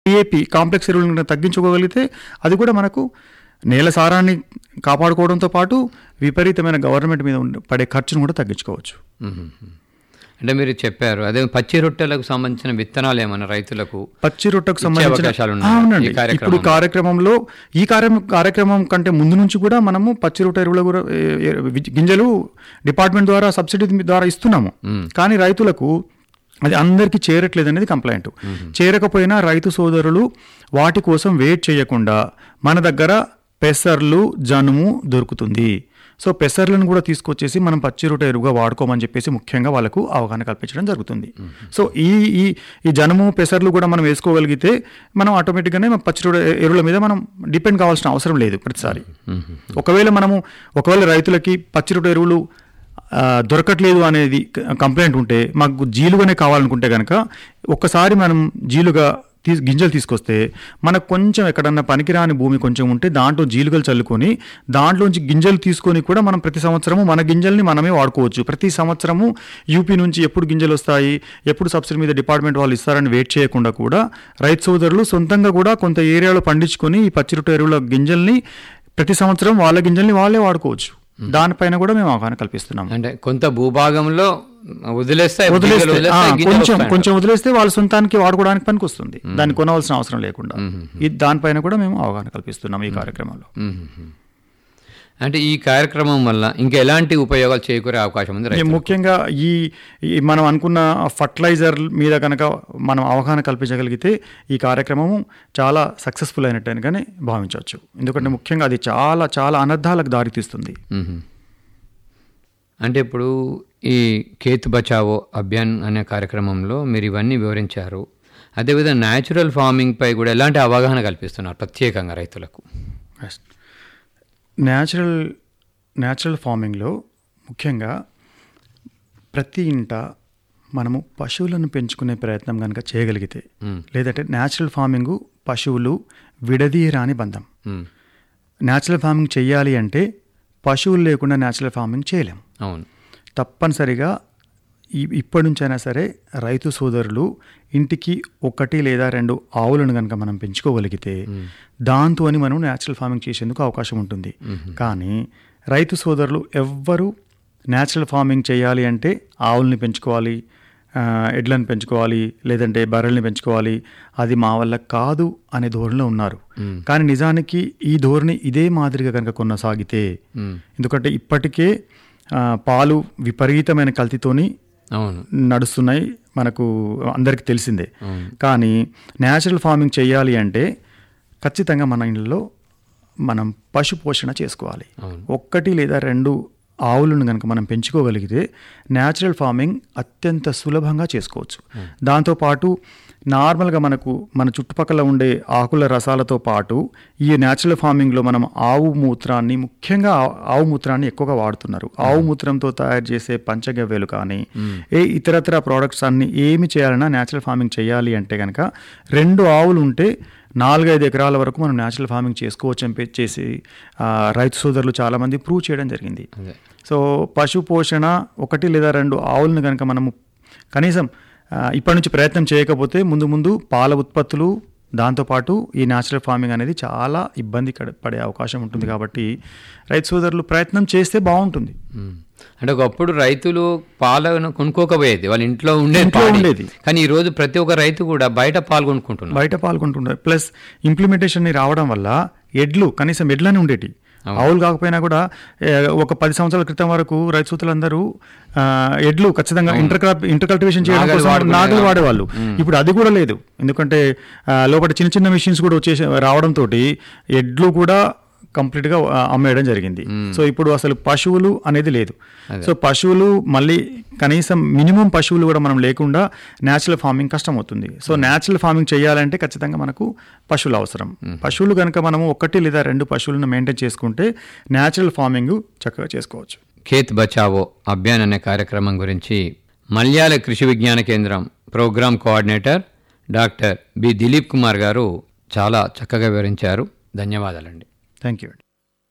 DAP complex ఎరువులను తగ్గించుకోగలిగితే అది కూడా మనకు నేల సారాన్ని కాపాడుకోవడంతో పాటు విపరీతమైన గవర్నమెంట్ మీద ఉండే- పడే ఖర్చును కూడా తగ్గించుకోవచ్చు మ్మ్. అంటే మీరు చెప్పారు అదే పచ్చి రొట్టెలకు సంబంధించిన విత్తనాలు ఏమన్నా రైతులకు పచ్చి రొట్టెకు ఇచ్చే సంబంధించిన అవకాశాలు ఉన్నాయా? ఆ, అవునండి ఈ కార్యక్రమంలో? ఇప్పుడు కార్యక్రమంలో ఈ కార్య- కార్యక్రమం కంటే ముందు నుంచి కూడా మనము పచ్చి రొట్టె ఎరువుల కూడా ఏ, ఏ, వి- గింజలు డిపార్ట్మెంట్ ద్వారా సబ్సిడీ ద్వారా ఇస్తున్నాము కానీ రైతులకు అది అందరికీ చేరట్లేదు అనేది కంప్లైంట్ చేరకపోయినా రైతు సోదరులు వాటి కోసం వెయిట్ చేయకుండా మన దగ్గర పెసర్లు జనుము దొరుకుతుంది సో పెసర్లను కూడా తీసుకొచ్చేసి మనం పచ్చి రొట్టె ఎరువుగా వాడుకోమని చెప్పేసి ముఖ్యంగా వాళ్ళకు అవగాహన కల్పించడం జరుగుతుంది సో ఈ ఈ ఈ జనుము పెసర్లు కూడా మనం వేసుకోగలిగితే మనం ఆటోమేటిక్గానే మన పచ్చి రొట్టె ఎరువుల మీద మనం డిపెండ్ కావాల్సిన అవసరం లేదు ప్రతిసారి ఒకవేళ మనము ఒకవేళ రైతులకి పచ్చి రొట్టె ఎరువులు ఆ, దొరకట్లేదు అనేది క- కంప్లైంట్ ఉంటే మాకు జీలుగానే కావాలనుకుంటే కనుక ఒక్కసారి మనం జీలుగా తీ గింజలు తీసుకొస్తే మనకు కొంచెం ఎక్కడన్నా పనికిరాని భూమి కొంచెం ఉంటే దాంట్లో జీలుగలు చల్లుకొని దాంట్లోంచి గింజలు తీసుకొని కూడా మనం ప్రతి సంవత్సరము మన గింజల్ని మనమే వాడుకోవచ్చు ప్రతి సంవత్సరము యూపీ నుంచి ఎప్పుడు గింజలు వస్తాయి ఎప్పుడు సబ్సిడీ మీద డిపార్ట్మెంట్ వాళ్ళు ఇస్తారని వెయిట్ చేయకుండా కూడా రైతు సోదరులు సొంతంగా కూడా కొంత ఏరియాలో పండించుకొని ఈ పచ్చి రొట్టె ఎరువుల గింజల్ని ప్రతి సంవత్సరం వాళ్ళ గింజల్ని వాళ్ళే వాడుకోవచ్చు దానిపైన కూడా మేము అవగాహన కల్పిస్తున్నాం అంటే కొంత భూభాగంలో వదిలేస్తే వదిలేస్తే గింజలు ఆ, వదిలేస్తే గింజలు కొంచెం వస్తాయంట. కొంచెం వదిలేస్తే వాళ్ళ సొంతానికి వాడుకోవడానికి పనికి వస్తుంది దాన్ని కొనవలసిన అవసరం లేకుండా ఇది దానిపైన కూడా మేము అవగాహన కల్పిస్తున్నాం ఈ కార్యక్రమంలో మ్మ్. అంటే ఈ కార్యక్రమం వల్ల ఇంకా ఎలాంటి ఉపయోగాలు చేకూరే అవకాశం ఉంది ఈ రైతులకు? ముఖ్యంగా ఈ ఈ మనం అనుకున్న ఫర్టిలైజర్ మీద కనుక మనం అవగాహన కల్పించగలిగితే ఈ కార్యక్రమము చాలా సక్సెస్ఫుల్ అయినట్టుగానే భావించవచ్చు ఎందుకంటే ముఖ్యంగా అది చాలా చాలా అనర్థాలకు దారితీస్తుంది మ్మ్. అంటే ఇప్పుడు ఈ కేతు బచావో అభియాన్ అనే కార్యక్రమంలో మీరు ఇవన్నీ వివరించారు అదేవిధంగా న్యాచురల్ ఫార్మింగ్ పై కూడా ఎలాంటి అవగాహన కల్పిస్తున్నారు ప్రత్యేకంగా రైతులకు న్యాచురల్ న్యాచురల్ ఫార్మింగ్లో ముఖ్యంగా ప్రతి ఇంట మనము పశువులను పెంచుకునే ప్రయత్నం కనుక చేయగలిగితే లేదంటే న్యాచురల్ ఫార్మింగ్ పశువులు విడదీయరాని బంధం మ్మ్. న్యాచురల్ ఫార్మింగ్ చేయాలి అంటే పశువులు లేకుండా న్యాచురల్ ఫార్మింగ్ చేయలేం అవును తప్పనిసరిగా ఈ ఇప్పటి నుంచైనా సరే రైతు సోదరులు ఇంటికి ఒకటి లేదా రెండు ఆవులను కనుక మనం పెంచుకోగలిగితే దాంతో మనం న్యాచురల్ ఫార్మింగ్ చేసేందుకు అవకాశం ఉంటుంది కానీ రైతు సోదరులు ఎవ్వరూ న్యాచురల్ ఫార్మింగ్ చేయాలి అంటే ఆవుల్ని పెంచుకోవాలి ఆ, ఎడ్లను పెంచుకోవాలి లేదంటే బర్రెల్ని పెంచుకోవాలి అది మా వల్ల కాదు అనే ధోరణిలో ఉన్నారు కానీ నిజానికి ఈ ధోరణి ఇదే మాదిరిగా కనుక కొనసాగితే మ్మ్. ఎందుకంటే ఇప్పటికే ఆ, పాలు విపరీతమైన కల్తీతోని అవును నడుస్తున్నాయి మనకు అందరికీ తెలిసిందే అవును. కానీ న్యాచురల్ ఫార్మింగ్ చేయాలి అంటే ఖచ్చితంగా మన ఇంట్లో మనం పశు పోషణ చేసుకోవాలి అవును. ఒక్కటి లేదా రెండు ఆవులను కనుక మనం పెంచుకోగలిగితే న్యాచురల్ ఫార్మింగ్ అత్యంత సులభంగా చేసుకోవచ్చు దాంతోపాటు నార్మల్గా మనకు మన చుట్టుపక్కల ఉండే ఆకుల రసాలతో పాటు ఈ న్యాచురల్ ఫార్మింగ్లో మనం ఆవు మూత్రాన్ని ముఖ్యంగా ఆ- ఆవు మూత్రాన్ని ఎక్కువగా వాడుతున్నారు ఆవు మూత్రంతో తయారు చేసే పంచగవ్యలు కానీ ఏ ఇతరత్ర ప్రోడక్ట్స్ అన్ని ఏమి చేయాలన్నా న్యాచురల్ ఫార్మింగ్ చేయాలి అంటే కనుక రెండు ఆవులు ఉంటే నాలుగైదు ఎకరాల వరకు మనం న్యాచురల్ ఫార్మింగ్ చేసుకోవచ్చు అని పె- చేసి ఆ, రైతు సోదరులు చాలామంది ప్రూవ్ చేయడం జరిగింది అదే సో పశు పోషణ ఒకటి లేదా రెండు ఆవులను కనుక మనము కనీసం ఆ, ఇప్పటి నుంచి ప్రయత్నం చేయకపోతే ముందు ముందు పాల ఉత్పత్తులు దాంతోపాటు ఈ న్యాచురల్ ఫార్మింగ్ అనేది చాలా ఇబ్బంది కడ- పడే అవకాశం ఉంటుంది కాబట్టి రైతు సోదరులు ప్రయత్నం చేస్తే బాగుంటుంది మ్మ్. అంటే ఒకప్పుడు రైతులు పాలను కొనుక్కోకపోయేది వాళ్ళ ఇంట్లో ఉండేది ఇంట్లో పాడి. ఉండేది. కానీ ఈ రోజు ప్రతి ఒక్క రైతు కూడా బయట పాలు కొనుక్కుంటున్నారు బయట పాల్గొంటున్నారు ప్లస్ ఇంప్లిమెంటేషన్ రావడం వల్ల ఎడ్లు కనీసం ఎడ్లనే ఉండేటి ఆవులు కాకపోయినా కూడా ఏ, ఒక పది సంవత్సరాల క్రితం వరకు రైతు సోదరులందరూ ఆ, ఎడ్లు ఖచ్చితంగా ఇంటర్ క్రాప్ ఇంటర్ కల్టివేషన్ చేయడం నాగలి కోసం వాడుకునే నాగలు వాడేవాళ్ళు ఇప్పుడు అది కూడా లేదు ఎందుకంటే ఆ, లోపల చిన్న చిన్న మిషన్స్ కూడా వచ్చేసి రావడంతో ఎడ్లు కూడా కంప్లీట్గా ఆ, అమ్మేయడం జరిగింది సో ఇప్పుడు అసలు పశువులు అనేది లేదు సో పశువులు మళ్ళీ కనీసం మినిమం పశువులు కూడా మనం లేకుండా న్యాచురల్ ఫార్మింగ్ కష్టం అవుతుంది సో న్యాచురల్ ఫార్మింగ్ చేయాలంటే ఖచ్చితంగా మనకు పశువులు అవసరం పశువులు కనుక మనము ఒకటి లేదా రెండు పశువులను మెయింటైన్ చేసుకుంటే న్యాచురల్ ఫార్మింగ్ చక్కగా చేసుకోవచ్చు ఖేత్ బచావో అభియాన్ అనే కార్యక్రమం గురించి Malyala Krishi Vignana Kendram program coordinator doctor B Dileep Kumar garu చాలా చక్కగా వివరించారు ధన్యవాదాలండి థ్యాంక్ యూ అండి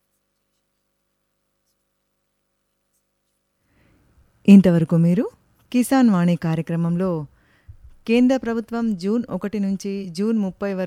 ఇంతవరకు మీరు కిసాన్ వాణి కార్యక్రమంలో కేంద్ర ప్రభుత్వం జూన్ ఒకటి నుంచి జూన్ ముప్పై వరకు